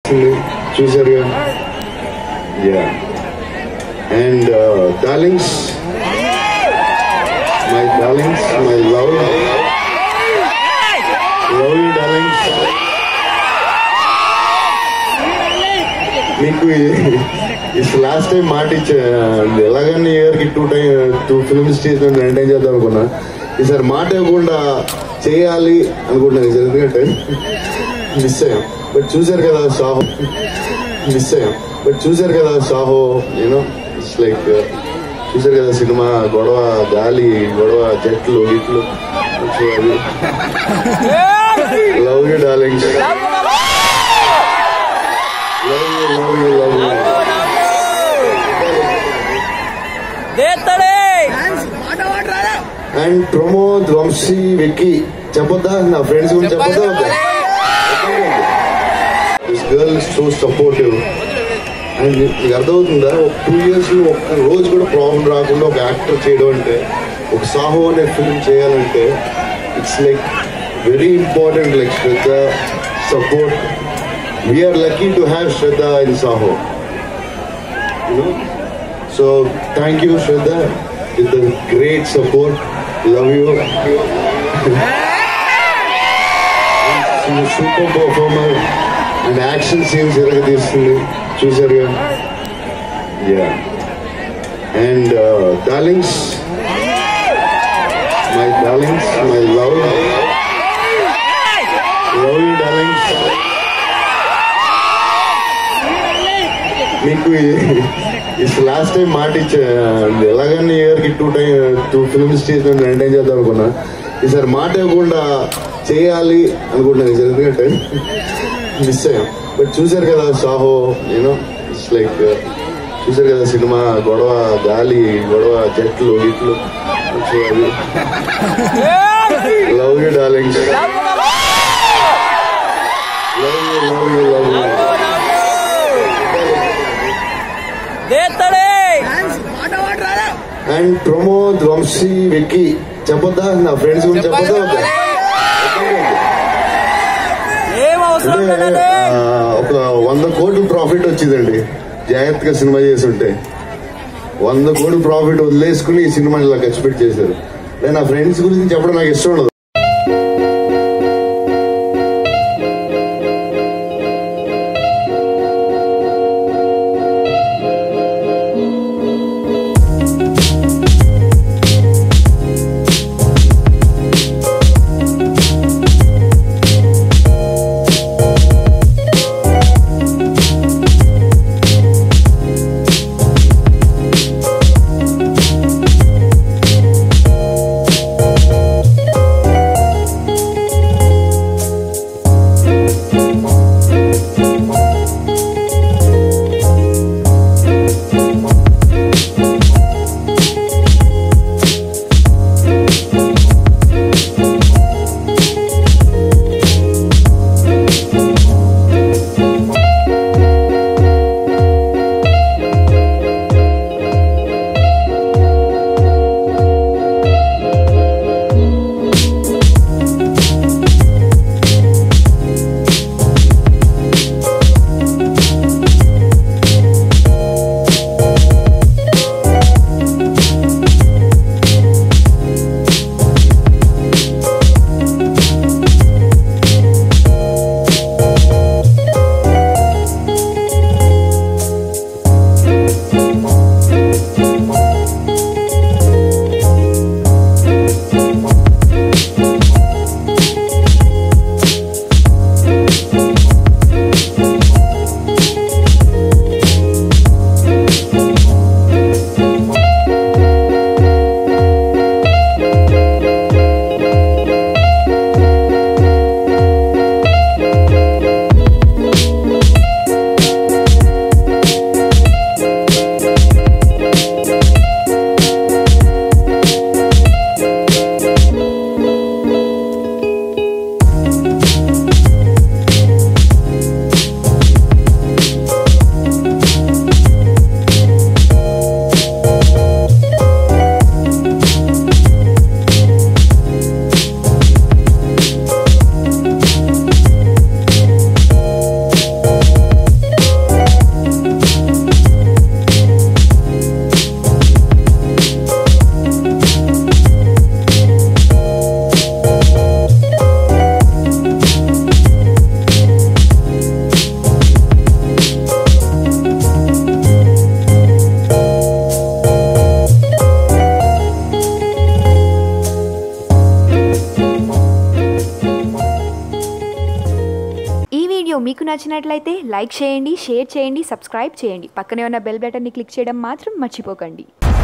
చూసారుగా yeah and darlings my darlings my love love you darlings మీకు last time మాట ఇచ్చా ఎలాగని ఇయర్ కి టూ టైం టూ ఫిల్మ్స్ చేసిన ఎంటైన్ చేద్దాం అనుకున్నా ఈసారి మాట ఇవ్వకుండా చేయాలి అనుకుంటున్నాను ఈసారి ఎందుకంటే మిస్ అయ్యాం బట్ చూసారు కదా సాహో మిస్ అయ్యాం బట్ చూసారు కదా సాహో యూనో ఇట్స్ లైక్ చూసారు కదా సినిమా గొడవ గాలి గొడవ జట్లు గిట్లు సో అది love you darling love you love you love you and Pramod Vamsi Vicky చెప్పొద్దా నా ఫ్రెండ్స్ గురించి చెప్పొద్దా this girl so supportive and మీకు అర్థమవుతుందా ఒక టూ ఇయర్స్ ఒక్క రోజు కూడా ప్రాబ్లం రాకుండా ఒక యాక్టర్ చేయడం అంటే ఒక సాహో అనే ఫిల్మ్ చేయాలంటే it's like very important like Shraddha support we are lucky to have Shraddha in Saaho so thank you Shraddha with the great support love you super performer and action scenes తీస్తుంది చూసారుగా yeah and darlings my darlings my love love you darlings మీకు last time మాట ఇచ్చా ఎలాగని year కి two time two films చేసిన entertain చేద్దాం అనుకున్నా ఈసారి మాట ఇవ్వకుండా చేయాలి అనుకుంటున్నాను ఈసారి ఎందుకంటే మిస్ అయ్యాం బట్ చూసారు కదా సాహో యూనో ఇట్స్ లైక్ చూసారు కదా సినిమా గొడవ గాలి గొడవ జట్లు గిట్లు సో అది love you darling love you love you love you and Pramod Vamsi Vicky చెప్పొద్దా నా ఫ్రెండ్స్ గురించి చెప్పొద్దా ఏం అవసరం అంటే లేదండి ఆ, ఒక వంద కోట్లు ప్రాఫిట్ వచ్చిందండి జాగ్రత్తగా సినిమా చేసి ఉంటే వంద కోట్లు ప్రాఫిట్ వదిలేసుకుని ఈ సినిమా ఇలా ఖర్చు పెట్టి చేశారు నేను నా ఫ్రెండ్స్ గురించి చెప్పడం నాకు ఇష్టం ఉండదు వీడియో మీకు నచ్చినట్లయితే లైక్ చేయండి షేర్ చేయండి సబ్స్క్రైబ్ చేయండి పక్కనే ఉన్న బెల్ బటన్ని క్లిక్ చేయడం మాత్రం మర్చిపోకండి